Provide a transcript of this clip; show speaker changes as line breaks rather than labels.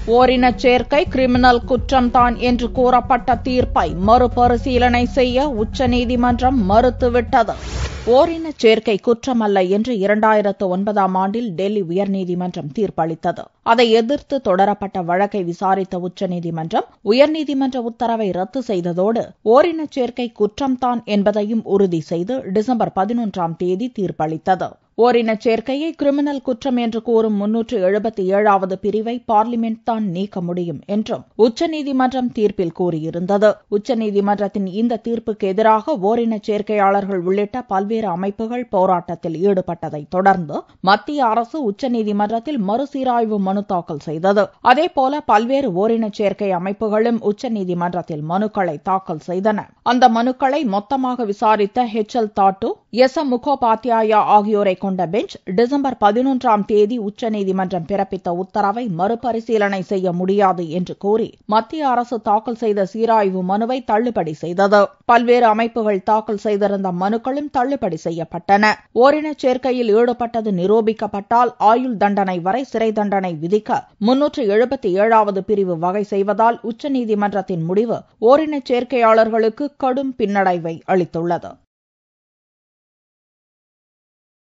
ஓரினச் சேர்க்கை கிரிமினல் குற்றம்தான் என்று கூறப்பட்ட தீர்ப்பை மறுபரிசீலனை செய்ய உச்சநீதிமன்றம் மறுத்துவிட்டது ஓரினச் சேர்க்கை குற்றமல்ல என்று இரண்டாயிரத்து ஒன்பதாம் ஆண்டில் டெல்லி உயர்நீதிமன்றம் தீர்ப்பளித்தது அதை எதிர்த்து தொடரப்பட்ட வழக்கை விசாரித்த உச்சநீதிமன்றம் உயர்நீதிமன்ற உத்தரவை ரத்து செய்ததோடு ஓரினச் சேர்க்கை குற்றம்தான் என்பதையும் உறுதி செய்து டிசம்பர் பதினொன்றாம் தேதி தீர்ப்பளித்தது ஓரினச் சேர்க்கையை கிரிமினல் குற்றம் என்று கூறும் முன்னூற்று எழுபத்தி ஏழாவது பிரிவை பார்லிமெண்ட் தான் நீக்க முடியும் என்றும் உச்சநீதிமன்றம் தீர்ப்பில் கூறியிருந்தது உச்சநீதிமன்றத்தின் இந்த தீர்ப்புக்கு எதிராக ஓரினச் சேர்க்கையாளர்கள் உள்ளிட்ட பல்வேறு அமைப்புகள் போராட்டத்தில் ஈடுபட்டதை தொடர்ந்து மத்திய அரசு உச்சநீதிமன்றத்தில் மறுசீராய்வு மனு தாக்கல் செய்தது அதேபோல பல்வேறு ஓரினச் சேர்க்கை அமைப்புகளும் உச்சநீதிமன்றத்தில் மனுக்களை தாக்கல் செய்தன அந்த மனுக்களை மொத்தமாக விசாரித்த H L Dattu S M Mukhopadhyaya ஆகியோரை கொண்ட பெஞ்ச் டிசம்பர் பதினொன்றாம் தேதி உச்சநீதிமன்றம் பிறப்பித்த உத்தரவை மறுபரிசீலனை செய்ய முடியாது என்று கூறி மத்திய அரசு தாக்கல் செய்த சீராய்வு மனுவை தள்ளுபடி செய்தது பல்வேறு அமைப்புகள் தாக்கல் செய்திருந்த மனுக்களும் தள்ளுபடி செய்யப்பட்டன ஓரினச் சேர்க்கையில் ஈடுபட்டது நிரூபிக்கப்பட்டால் ஆயுள் தண்டனை வரை சிறை தண்டனை விதிக்க முன்னூற்று எழுபத்தி ஏழாவது பிரிவு வகை செய்வதால் உச்சநீதிமன்றத்தின் முடிவு ஓரினச் சேர்க்கையாளர்களுக்கு கடும் பின்னடைவை அளித்துள்ளது